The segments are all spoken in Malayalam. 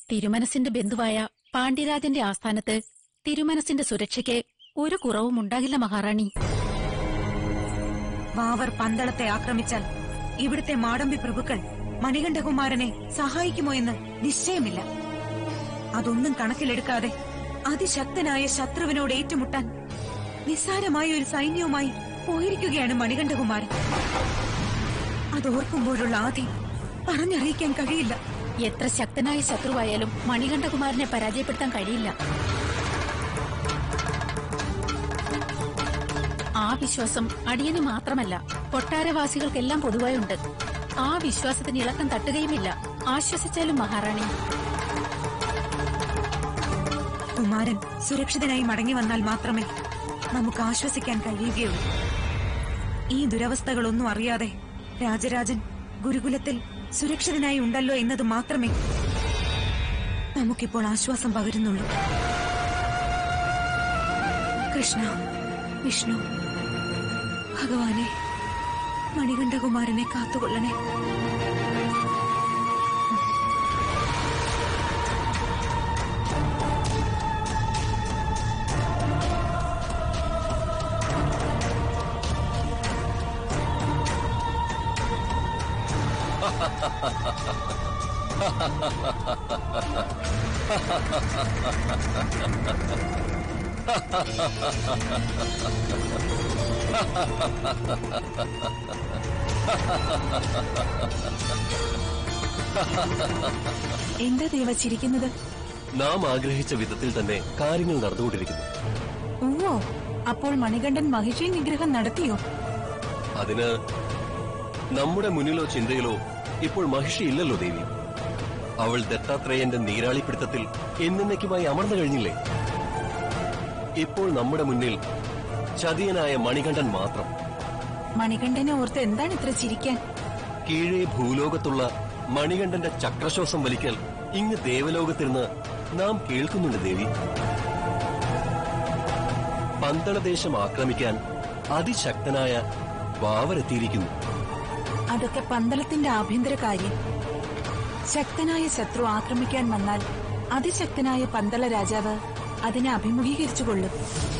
തിരുമനസിന്റെ ബന്ധുവായ പാണ്ഡ്യരാജന്റെ ആസ്ഥാനത്ത് തിരുമനസിന്റെ സുരക്ഷയ്ക്ക് ഒരു കുറവും ഉണ്ടാകില്ല മഹാറാണി വാവർ പന്തളത്തെ ആക്രമിച്ചാൽ ഇവിടുത്തെ മാടമ്പി പ്രഭുക്കൾ മണികണ്ഠകുമാരനെ സഹായിക്കുമോ എന്ന് നിശ്ചയമില്ല അതൊന്നും കണക്കിലെടുക്കാതെ അതിശക്തനായ ശത്രുവിനോട് ഏറ്റുമുട്ടാൻ നിസ്സാരമായ ഒരു സൈന്യവുമായി പോയിരിക്കുകയാണ് മണികണ്ഠകുമാരൻ അതോർക്കുമ്പോഴുള്ള ആദി പറഞ്ഞറിയിക്കാൻ കഴിയില്ല എത്ര ശക്തനായ ശത്രുവായാലും മണികണ്ഠകുമാരനെ പരാജയപ്പെടുത്താൻ കഴിയില്ല ആ വിശ്വാസം അടിയന് മാത്രമല്ല കൊട്ടാരവാസികൾക്കെല്ലാം പൊതുവായുണ്ട് ആ വിശ്വാസത്തിന് ഇളക്കം തട്ടുകയുമില്ല ആശ്വസിച്ചാലും മഹാറാണി കുമാരൻ സുരക്ഷിതനായി മടങ്ങി വന്നാൽ മാത്രമേ നമുക്ക് ആശ്വസിക്കാൻ കഴിയുകയുള്ളൂ ഈ ദുരവസ്ഥകളൊന്നും അറിയാതെ രാജരാജൻ ഗുരുകുലത്തിൽ സുരക്ഷിതനായി ഉണ്ടല്ലോ എന്നത് മാത്രമേ നമുക്കിപ്പോൾ ആശ്വാസം പകരുന്നുള്ളൂ കൃഷ്ണ വിഷ്ണു ഭഗവാനെ മണികണ്ഠകുമാരനെ കാത്തുകൊള്ളണേ എന്താ ദേവ ചിരിക്കുന്നത് നാം ആഗ്രഹിച്ച വിധത്തിൽ തന്നെ കാര്യങ്ങൾ നടന്നുകൊണ്ടിരിക്കുന്നു ഓ അപ്പോൾ മണികണ്ഠൻ മഹിഷി നിഗ്രഹം നടത്തിയോ അതിന് നമ്മുടെ മുന്നിലോ ചിന്തയിലോ ഇപ്പോൾ മഹിഷി ഇല്ലല്ലോ ദേവി അവൾ ദത്താത്രേയന്റെ നീരാളിപ്പിടുത്തത്തിൽ എന്നേക്കുമായി അമർന്നു കഴിഞ്ഞില്ലേ ഇപ്പോൾ നമ്മുടെ മുന്നിൽ ചതിയനായ മണികണ്ഠൻ മാത്രം മണികണ്ഠനെ ഓർത്ത് എന്താണ് ഇത്ര ചിരിക്കാൻ കീഴേ ഭൂലോകത്തുള്ള മണികണ്ഠന്റെ ചക്രശ്വാസം വലിക്കൽ ഇങ്ങ് ദേവലോകത്തിരുന്ന് നാം കേൾക്കുന്നുണ്ട് ദേവി പന്തളദേശം ആക്രമിക്കാൻ അതിശക്തനായ വാവരെത്തിയിരിക്കുന്നു അതൊക്കെ പന്തളത്തിന്റെ ആഭ്യന്തര കാര്യം ശക്തനായ ശത്രു ആക്രമിക്കാൻ വന്നാൽ അതിശക്തനായ പന്തള രാജാവ് അതിനെ അഭിമുഖീകരിച്ചുകൊള്ളും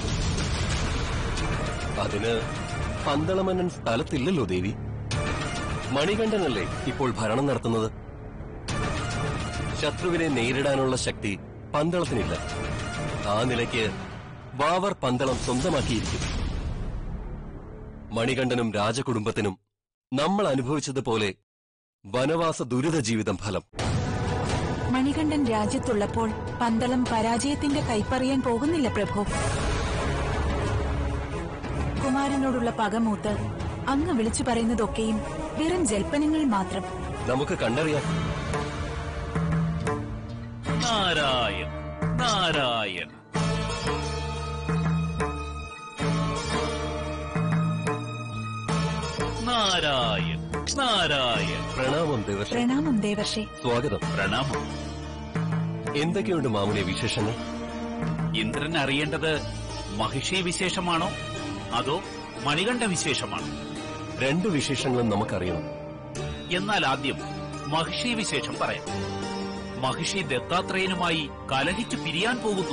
അതിന് പന്തളമന്നൻ സ്ഥലത്തില്ലല്ലോ ദേവി മണികണ്ഠനല്ലേ ഇപ്പോൾ ഭരണം നടത്തുന്നത് ശത്രുവിനെ നേരിടാനുള്ള ശക്തി പന്തളത്തിനില്ല ആ നിലയ്ക്ക് വാവർ പന്തളം സ്വന്തമാക്കിയിരിക്കും മണികണ്ഠനും രാജകുടുംബത്തിനും നമ്മൾ അനുഭവിച്ചതുപോലെ വനവാസ ദുരിത ജീവിതം ഫലം മണികണ്ഠൻ രാജ്യത്തുള്ളപ്പോൾ പന്തളം പരാജയത്തിന്റെ കൈപ്പറിയാൻ പോകുന്നില്ല പ്രഭു കുമാരനോടുള്ള പകമൂത്ത് അങ്ങ് വിളിച്ചു പറയുന്നതൊക്കെയും വെറും ജൽപ്പനങ്ങൾ മാത്രം നമുക്ക് കണ്ടറിയാം നാരായൺ നാരായൺ നാരായൺ നാരായൺ പ്രണാമം ദേവർഷി പ്രണാമം ദേവർഷി സ്വാഗതം പ്രണാമം എന്തൊക്കെയുണ്ട് മാമുനെ വിശേഷങ്ങൾ ഇന്ദ്രൻ അറിയേണ്ടത് മഹിഷി വിശേഷമാണോ അതോ മണികണ്ഠ വിശേഷമാണോ രണ്ട് വിശേഷങ്ങളും നമുക്കറിയണം എന്നാൽ ആദ്യം മഹിഷി വിശേഷം പറയാം മഹിഷി ദത്താത്രേയനുമായി കലഹിച്ചു പിരിയാൻ പോകുന്നു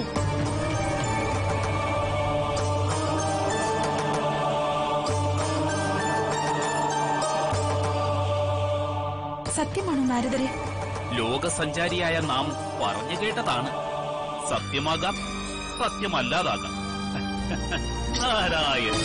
സത്യമാണോ നാരദരെ ലോകസഞ്ചാരിയായ നാം പറഞ്ഞു കേട്ടതാണ് സത്യമാകാം സത്യമല്ലാതാകാം നാരായൺ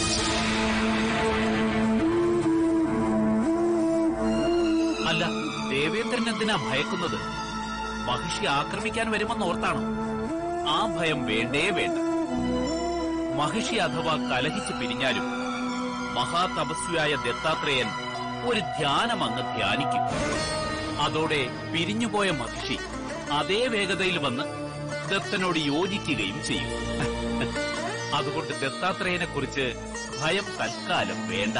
അല്ല ദേവേന്ദ്രൻ എന്തിനാ ഭയക്കുന്നത് മഹിഷി ആക്രമിക്കാൻ വരുമെന്നോർത്താണ് ആ ഭയം വേണ്ടേ വേണ്ട മഹിഷി അഥവാ കലഹിച്ച് പിരിഞ്ഞാലും മഹാതപസ്വിയായ ദത്താത്രേയൻ ഒരു ധ്യാനം അങ്ങ് ധ്യാനിക്കും അതോടെ പിരിഞ്ഞുപോയ മഹിഷി അതേ വേഗതയിൽ വന്ന് ദത്തനോട് യോജിക്കുകയും ചെയ്യും അതുകൊണ്ട് ദത്താത്രേയനെ കുറിച്ച് ഭയം തൽക്കാലം വേണ്ട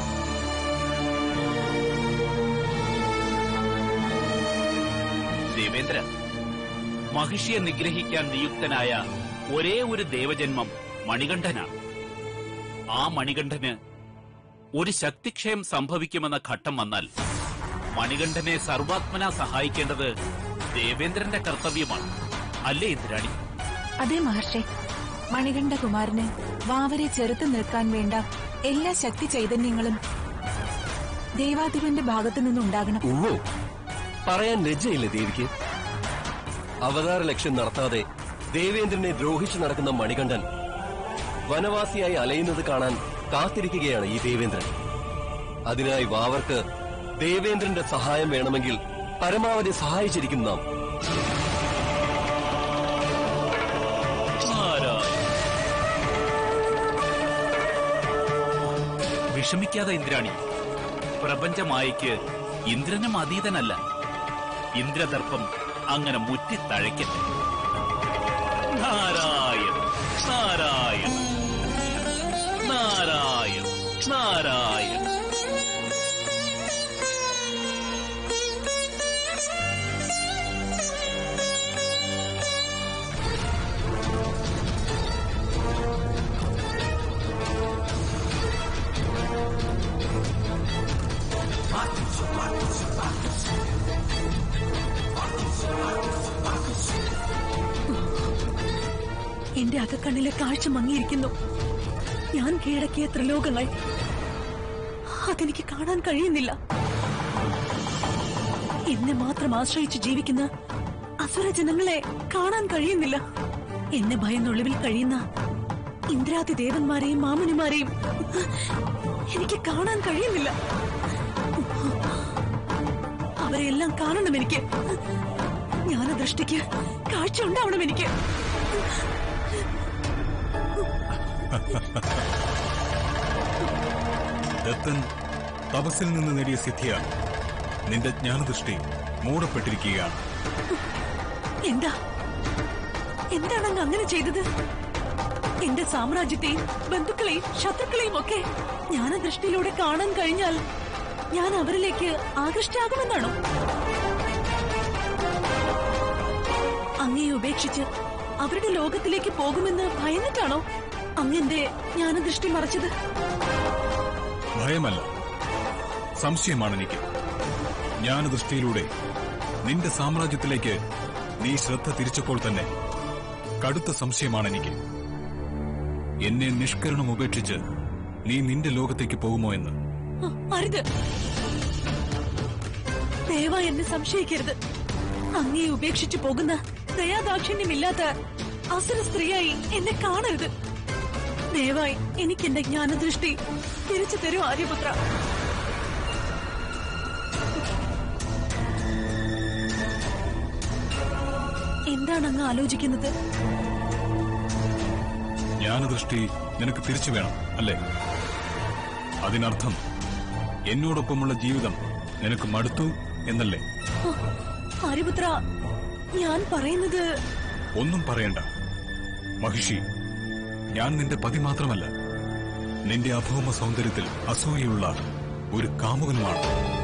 ദേവേന്ദ്ര മഹിഷിയെ നിഗ്രഹിക്കാൻ നിയുക്തനായ ഒരേ ഒരു ദേവജന്മം മണികണ്ഠനാണ് ആ മണികണ്ഠന് ഒരു ശക്തിക്ഷയം സംഭവിക്കുമെന്ന ഘട്ടം വന്നാൽ മണികണ്ഠനെ സർവാത്മന സഹായിക്കേണ്ടത് ദേവേന്ദ്രന്റെ കർത്തവ്യമാണ് അല്ലേ ഇന്ദ്രാണി അതെ മഹർഷി മണികണ്ഠകുമാരന് വാവരെ ചെറുത്തു നിൽക്കാൻ വേണ്ട എല്ലാ ശക്തി ചൈതന്യങ്ങളും ദൈവാധിപന്റെ ഭാഗത്തു നിന്നുണ്ടാകണം ഉവ്വോ പറയാൻ ലജ്ജയില്ലേ ദേവിക്ക് അവതാര ലക്ഷ്യം നടത്താതെ ദേവേന്ദ്രനെ ദ്രോഹിച്ചു നടക്കുന്ന മണികണ്ഠൻ വനവാസിയായി അലയുന്നത് കാണാൻ കാത്തിരിക്കുകയാണ് ഈ ദേവേന്ദ്രൻ അതിനായി വാവർക്ക് ദേവേന്ദ്രന്റെ സഹായം വേണമെങ്കിൽ പരമാവധി സഹായിച്ചിരിക്കും നാം നാരായണ. വിഷമിക്കാതെ ഇന്ദ്രാണി പ്രപഞ്ചമായയ്ക്ക് ഇന്ദ്രനും അതീതനല്ല ഇന്ദ്രദർപ്പം അങ്ങനെ മുറ്റിത്തഴയ്ക്കട്ടെ നാരായണ നാരായണ നാരായണ നാരായണ എന്റെ അകക്കണ്ണിലെ കാഴ്ച മങ്ങിയിരിക്കുന്നു ഞാൻ കീഴടക്കിയ ത്രിലോകങ്ങൾ അതെനിക്ക് കാണാൻ കഴിയുന്നില്ല എന്നെ മാത്രം ആശ്രയിച്ച് ജീവിക്കുന്ന അസുര ജനങ്ങളെ കാണാൻ കഴിയുന്നില്ല എന്നെ ഭയന്നൊളിവിൽ കഴിയുന്ന ഇന്ദ്രാതി ദേവന്മാരെയും മാമുനിമാരെയും എനിക്ക് കാണാൻ കഴിയുന്നില്ല അവരെയെല്ലാം കാണണം എനിക്ക് ജ്ഞാനദൃഷ്ടിക്ക് കാഴ്ച ഉണ്ടാവണം എനിക്ക് ദത്തൻ തപസ്സിൽ നിന്ന് നേടിയ സിദ്ധിയാണ് നിന്റെ ജ്ഞാനദൃഷ്ടി മൂടപ്പെട്ടിരിക്കുകയാണ് എന്താ എന്താണ് അങ്ങ് അങ്ങനെ ചെയ്തത് എന്റെ സാമ്രാജ്യത്തെയും ബന്ധുക്കളെയും ശത്രുക്കളെയും ഒക്കെ ജ്ഞാനദൃഷ്ടിയിലൂടെ കാണാൻ കഴിഞ്ഞാൽ ഞാൻ അവരിലേക്ക് ആകൃഷ്ടയാകുമെന്നാണോ അങ്ങയെ ഉപേക്ഷിച്ച് അവരുടെ ലോകത്തിലേക്ക് പോകുമെന്ന് ഭയന്നിട്ടാണോ അങ്ങന്റെ ജ്ഞാനദൃഷ്ടി മറച്ചത് ഭയമല്ല സംശയമാണ് എനിക്ക് ജ്ഞാനദൃഷ്ടിയിലൂടെ നിന്റെ സാമ്രാജ്യത്തിലേക്ക് നീ ശ്രദ്ധ തിരിച്ചപ്പോൾ തന്നെ കടുത്ത സംശയമാണ് എനിക്ക് എന്നെ നിഷ്കരണം ഉപേക്ഷിച്ച് നീ നിന്റെ ലോകത്തേക്ക് പോകുമോ എന്ന് ആ, അരുത് ദയവായി എന്നെ സംശയിക്കരുത് അങ്ങയെ ഉപേക്ഷിച്ചു പോകുന്ന ദയാദാക്ഷിണ്യമില്ലാത്ത അസുര സ്ത്രീയായി എന്നെ കാണരുത് ദയവായി എനിക്ക് എന്റെ ജ്ഞാനദൃഷ്ടി തിരിച്ചു തരൂ ആര്യപുത്ര എന്താണ് അങ്ങ് ആലോചിക്കുന്നത് ജ്ഞാനദൃഷ്ടി നിനക്ക് തിരിച്ചു വേണം അല്ലേ അതിനർത്ഥം എന്നോടൊപ്പമുള്ള ജീവിതം നിനക്ക് മടുത്തു എന്നല്ലേ ആ, ആര്യപുത്ര ഞാൻ പറയുന്നത് ഒന്നും പറയണ്ട മഹിഷി ഞാൻ നിന്റെ പതി മാത്രമല്ല നിന്റെ അഭൗമ സൗന്ദര്യത്തിൽ അസൂയുള്ള ഒരു കാമുകനുമാണ്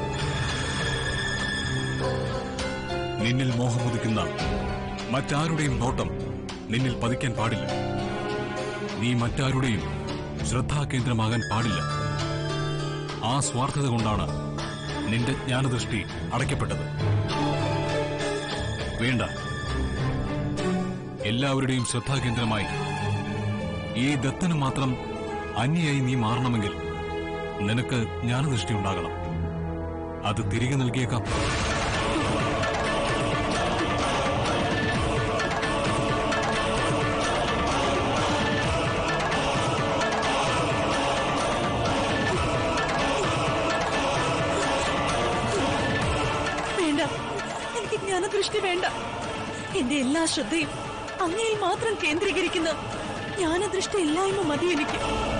നിന്നിൽ മോഹമുദിക്കുന്ന മറ്റാരുടെയും നോട്ടം നിന്നിൽ പതിക്കാൻ പാടില്ല നീ മറ്റാരുടെയും ശ്രദ്ധാകേന്ദ്രമാകാൻ പാടില്ല ആ സ്വാർത്ഥത കൊണ്ടാണ് നിന്റെ ജ്ഞാനദൃഷ്ടി അടയ്ക്കപ്പെട്ടത് വേണ്ട എല്ലാവരുടെയും ശ്രദ്ധാകേന്ദ്രമായി ഈ ദത്തന് മാത്രം അന്യയായി നീ മാറണമെങ്കിൽ നിനക്ക് ജ്ഞാനദൃഷ്ടി ഉണ്ടാകണം അത് തിരികെ നൽകിയേക്കാം വേണ്ട എനിക്ക് ജ്ഞാനദൃഷ്ടി വേണ്ട എന്റെ എല്ലാ ശ്രദ്ധയും അങ്ങയിൽ മാത്രം കേന്ദ്രീകരിക്കുന്ന ജ്ഞാനദൃഷ്ടി ഇല്ലായ്മ മതി എനിക്ക്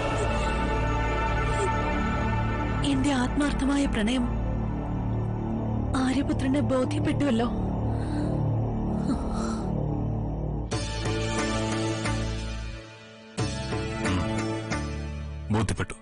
എന്റെ ആത്മാർത്ഥമായ പ്രണയം ആര്യപുത്രനെ ബോധ്യപ്പെട്ടുവല്ലോ ബോധ്യപ്പെട്ടു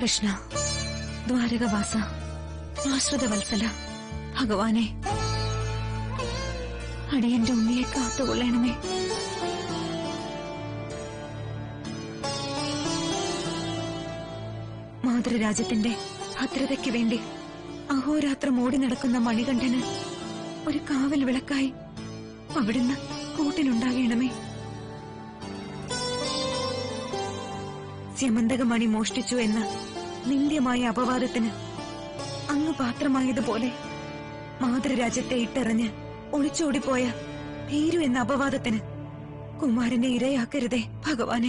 കൃഷ്ണ ദ്വാരകവാസ ആശ്രിത വത്സല ഭഗവാനെ അടിയന്റെ ഉണ്ണിയെ കാത്തുകൊള്ളണമേ മാതൃരാജ്യത്തിന്റെ ഭദ്രതയ്ക്ക് വേണ്ടി അഹോരാത്രം ഓടി നടക്കുന്ന മണികണ്ഠന് ഒരു കാവൽ വിളക്കായി അവിടുന്ന് കൂട്ടിനുണ്ടാകണമേ സ്യമന്തകമണി മോഷ്ടിച്ചു എന്ന നിന്ദ്യമായ അപവാദത്തിന് അങ്ങ് പാത്രമായതുപോലെ മാതൃരാജ്യത്തെ ഇട്ടെറിഞ്ഞ് ഒളിച്ചോടിപ്പോയ ഭീരു എന്ന അപവാദത്തിന് കുമാരനെ ഇരയാക്കരുതേ ഭഗവാനെ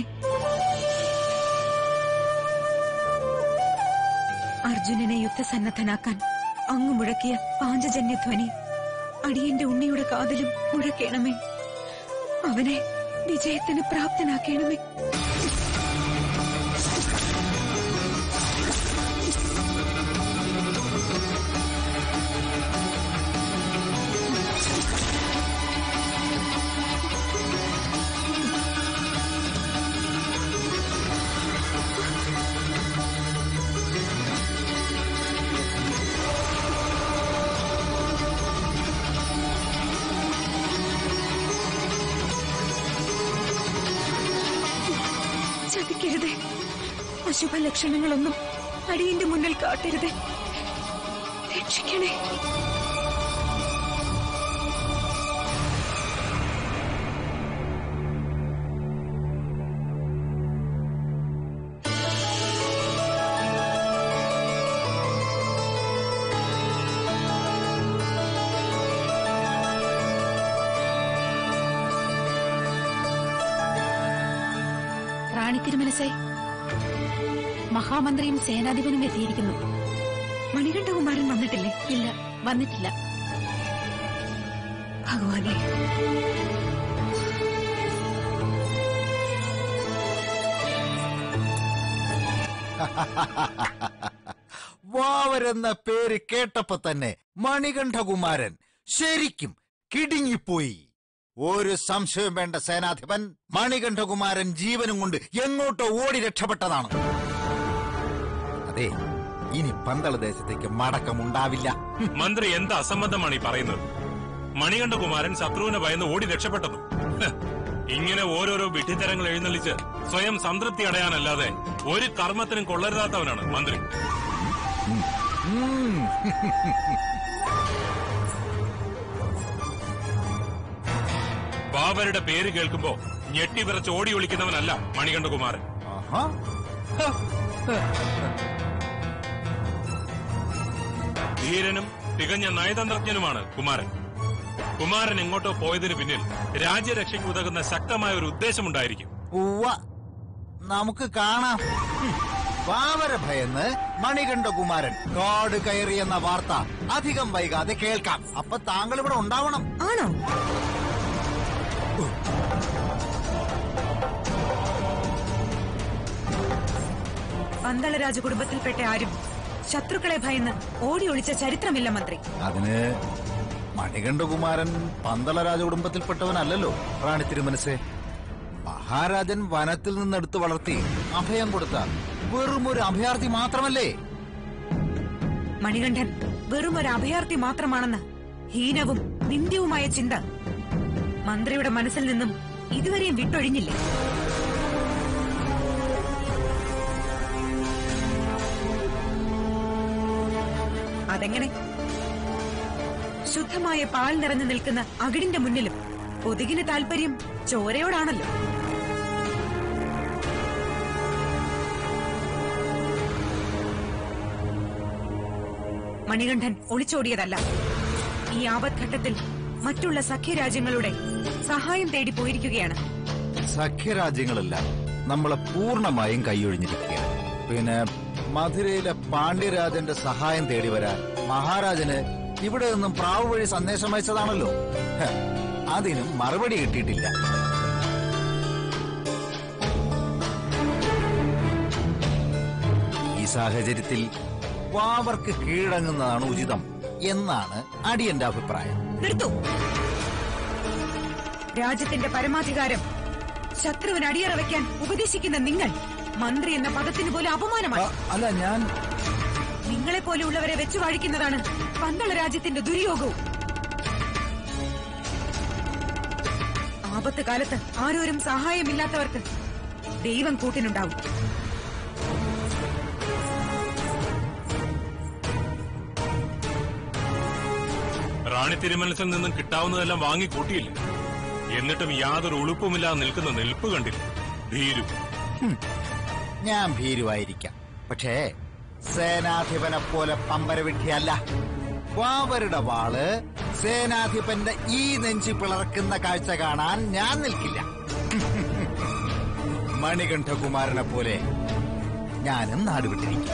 അർജുനനെ യുദ്ധസന്നദ്ധനാക്കാൻ അങ്ങ് മുഴക്കിയ പാഞ്ചജന്യധ്വനി അടിയന്റെ ഉണ്ണിയുടെ കാതിലും മുഴക്കേണമേ അവനെ വിജയത്തിന് പ്രാപ്തനാക്കണമേ ചതിക്കരുതേ അശുഭ ലക്ഷണങ്ങളൊന്നും അടിയന്റെ മുന്നിൽ കാട്ടരുതേ രക്ഷിക്കണേ റാണി തിരുമനസേ മഹാമന്ത്രിയും സേനാധിപനും എത്തിയിരിക്കുന്നു മണികണ്ഠകുമാരൻ വന്നിട്ടില്ലേ ഇല്ല വന്നിട്ടില്ല ഭഗവാനെ വാവരെന്ന പേര് കേട്ടപ്പോ തന്നെ മണികണ്ഠകുമാരൻ ശരിക്കും കിടുങ്ങിപ്പോയി ഒരു സംശയം വേണ്ട സേനാധിപൻ മണികണ്ഠകുമാരൻ ജീവനും കൊണ്ട് എങ്ങോട്ടോ ഓടി രക്ഷപ്പെട്ടതാണ് അതെ ഇനി പന്തള ദേശത്തേക്ക് മടക്കമുണ്ടാവില്ല മന്ത്രി എന്ത് അസംബന്ധമാണ് ഈ പറയുന്നത് മണികണ്ഠകുമാരൻ ശത്രുവിനെ ഭയന്ന് ഓടി രക്ഷപ്പെട്ടതും ഹ്, ഇങ്ങനെ ഓരോരോ വിഡ്ഢിത്തരങ്ങൾ എഴുന്നള്ളിച്ച് സ്വയം സംതൃപ്തി അടയാനല്ലാതെ ഒരു കർമ്മത്തിനും കൊള്ളരുതാത്തവനാണ് മന്ത്രി ഉം. ബാബരുടെ പേര് കേൾക്കുമ്പോ ഞെട്ടിവിറച്ച് ഓടി ഒളിക്കുന്നവനല്ല മണികണ്ഠകുമാരൻ ആഹാ. ധീരനും തികഞ്ഞ നയതന്ത്രജ്ഞനുമാണ് കുമാരൻ കുമാരൻ എങ്ങോട്ടോ പോയതിനു പിന്നിൽ രാജ്യരക്ഷയ്ക്ക് ഉതകുന്ന ശക്തമായ ഒരു ഉദ്ദേശമുണ്ടായിരിക്കും ഉവ്വ നമുക്ക് കാണാം ഹും. വാവര ഭയന്ന് മണികണ്ഠകുമാരൻ കാട് കയറിയെന്ന വാർത്ത അധികം വൈകാതെ കേൾക്കാം അപ്പൊ താങ്കൾ ഇവിടെ ഉണ്ടാവണം ആണോ പന്തള രാജകുടുംബത്തിൽപ്പെട്ട ആരും ശത്രുക്കളെ ഭയന്ന് ഓടി ഒളിച്ച ചരിത്രമില്ല മന്ത്രി അതിന് മണികണ്ഠകുമാരൻ പന്തള രാജകുടുംബത്തിൽപ്പെട്ടവനല്ലല്ലോ റാണി തിരുമനസേ മഹാരാജൻ വനത്തിൽ നിന്നെടുത്ത് വളർത്തി അഭയം കൊടുത്ത വെറും ഒരു അഭയാർത്ഥി മാത്രമല്ലേ മണികണ്ഠൻ വെറും ഒരു അഭയാർത്ഥി മാത്രമാണെന്ന് ഹീനവും നിന്ദ്യവുമായ ചിന്ത മന്ത്രിയുടെ മനസ്സിൽ നിന്നും ഇതുവരെയും വിട്ടൊഴിഞ്ഞില്ല അതെങ്ങനെ ശുദ്ധമായ പാൽ നിറഞ്ഞു നിൽക്കുന്ന അകിടിന്റെ മുന്നിലും കൊതുകിന് താല്പര്യം ചോരയോടാണല്ലോ മണികണ്ഠൻ ഒളിച്ചോടിയതല്ല ഈ ആപത്ഘട്ടത്തിൽ മറ്റുള്ള സഖ്യരാജ്യങ്ങളുടെ സഹായം തേടി പോയിരിക്കുകയാണ് സഖ്യരാജ്യങ്ങളെല്ലാം നമ്മളെ പൂർണ്ണമായും കൈയൊഴിഞ്ഞിരിക്കുകയാണ് പിന്നെ മധുരയിലെ പാണ്ഡ്യരാജന്റെ സഹായം തേടി വരാൻ മഹാരാജന് ഇവിടെ നിന്നും പ്രാവ് വഴി സന്ദേശം അയച്ചതാണല്ലോ ഹ, അതിനും മറുപടി കിട്ടിയിട്ടില്ല ഈ സാഹചര്യത്തിൽ വാവർക്ക് കീഴടങ്ങുന്നതാണ് ഉചിതം എന്നാണ് അടിയന്റെ അഭിപ്രായം നിർത്തൂ രാജ്യത്തിന്റെ പരമാധികാരം ശത്രുവിന് അടിയറ വയ്ക്കാൻ ഉപദേശിക്കുന്ന നിങ്ങൾ മന്ത്രി എന്ന പദത്തിന് പോലും അപമാനമാണ് അല്ല ഞാൻ നിങ്ങളെ പോലെയുള്ളവരെ വെച്ചു വാഴിക്കുന്നതാണ് പന്തള രാജ്യത്തിന്റെ ദുര്യോഗവും ആപത്ത് കാലത്ത് ആരോരും സഹായമില്ലാത്തവർക്ക് ദൈവം കൂട്ടിനുണ്ടാവും റാണി തിരുമനസിൽ നിന്നും കിട്ടാവുന്നതെല്ലാം വാങ്ങി കൂട്ടിയില്ല എന്നിട്ടും യാതൊരു ഉളുപ്പുമില്ലാതെ നിൽക്കുന്ന നിൽപ്പ് കണ്ടില്ല ഭീരു ഞാൻ ഭീരുവായിരിക്കാം പക്ഷേ സേനാധിപനെ പോലെ പമ്പരവിഡ്ഢിയല്ല വാവരുടെ വാള് സേനാധിപന്റെ ഈ നെഞ്ചി പിളർക്കുന്ന കാഴ്ച കാണാൻ ഞാൻ നിൽക്കില്ല മണികണ്ഠകുമാരനെ പോലെ ഞാനും നാടുവിട്ടിരിക്കും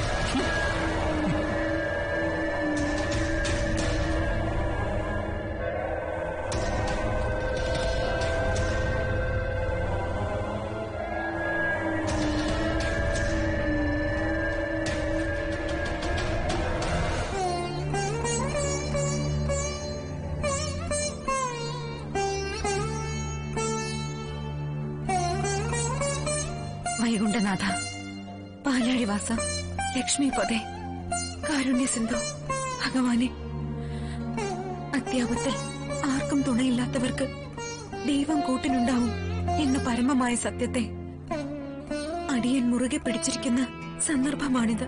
വൈകുണ്ഠനാഥ പാലാഴിവാസ ലക്ഷ്മിപദേ കാരുണ്യ സിന്ധു ഭഗവാനെ അത്യാപത്തിൽ ആർക്കും തുണയില്ലാത്തവർക്ക് ദൈവം കൂട്ടിനുണ്ടാവും എന്ന പരമമായ സത്യത്തെ അടിയൻ മുറുകെ പിടിച്ചിരിക്കുന്ന സന്ദർഭമാണിത്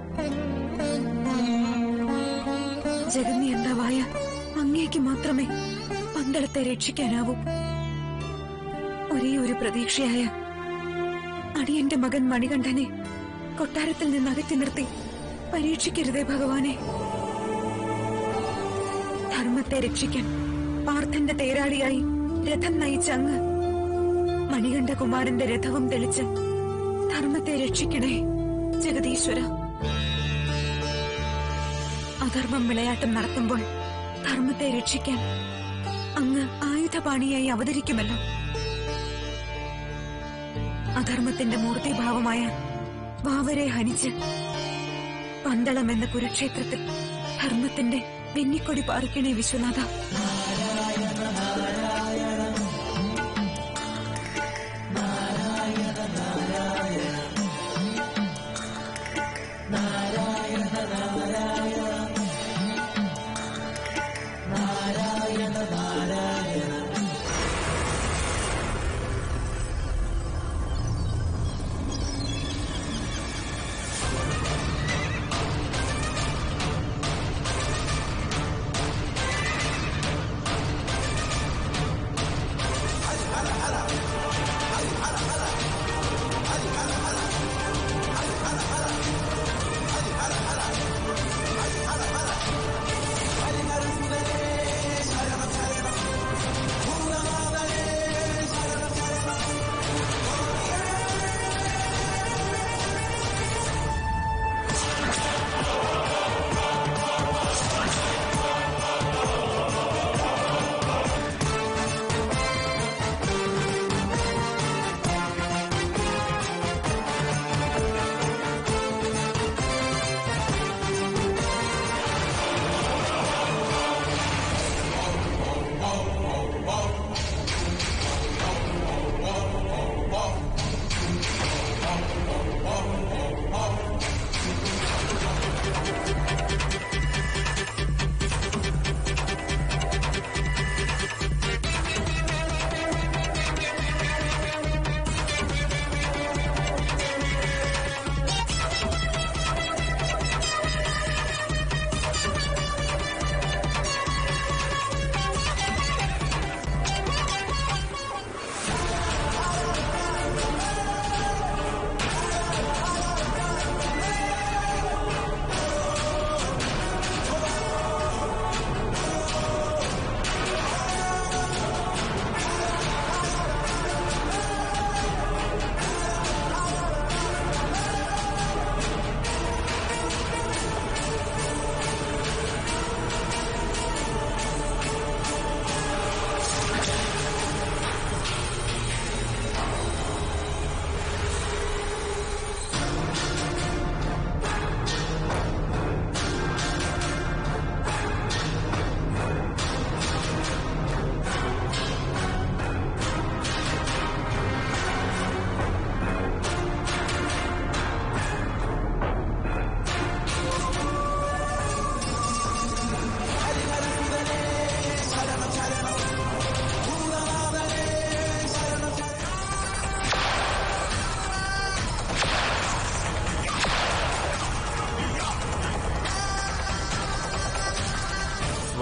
ജഗന്നിയന്താവായ അങ്ങേക്ക് മാത്രമേ പന്തളത്തെ രക്ഷിക്കാനാവൂ ഒരേ ഒരു പ്രതീക്ഷയായ അടിയന്റെ മകൻ മണികണ്ഠനെ കൊട്ടാരത്തിൽ നിന്ന് അകറ്റി നിർത്തി പരീക്ഷിക്കരുതേ ഭഗവാനെ ധർമ്മത്തെ രക്ഷിക്കാൻ പാർത്ഥന്റെ തേരാളിയായി രഥം നയിച്ച അങ്ങ് മണികണ്ഠകുമാരന്റെ രഥവും തെളിച്ച് ധർമ്മത്തെ രക്ഷിക്കണേ ജഗദീശ്വര അധർമ്മം വിളയാട്ടം നടത്തുമ്പോൾ ധർമ്മത്തെ രക്ഷിക്കാൻ അങ്ങ് ആയുധപാണിയായി അവതരിക്കുമല്ലോ അധർമ്മത്തിന്റെ മൂർത്തിഭാവമായ വാവരെ ഹനിച്ച് പന്തളം എന്ന കുരുക്ഷേത്രത്തിൽ ധർമ്മത്തിന്റെ വെന്നിക്കൊടി പാറിക്കണേ വിശ്വനാഥ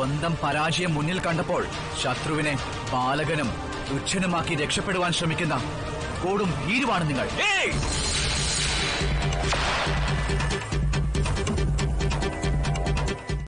സ്വന്തം പരാജയം മുന്നിൽ കണ്ടപ്പോൾ ശത്രുവിനെ ബാലകനും തുച്ഛനുമാക്കി രക്ഷപ്പെടുവാൻ ശ്രമിക്കുന്ന കൊടും ഭീരുവാണ് നിങ്ങൾ ഏയ്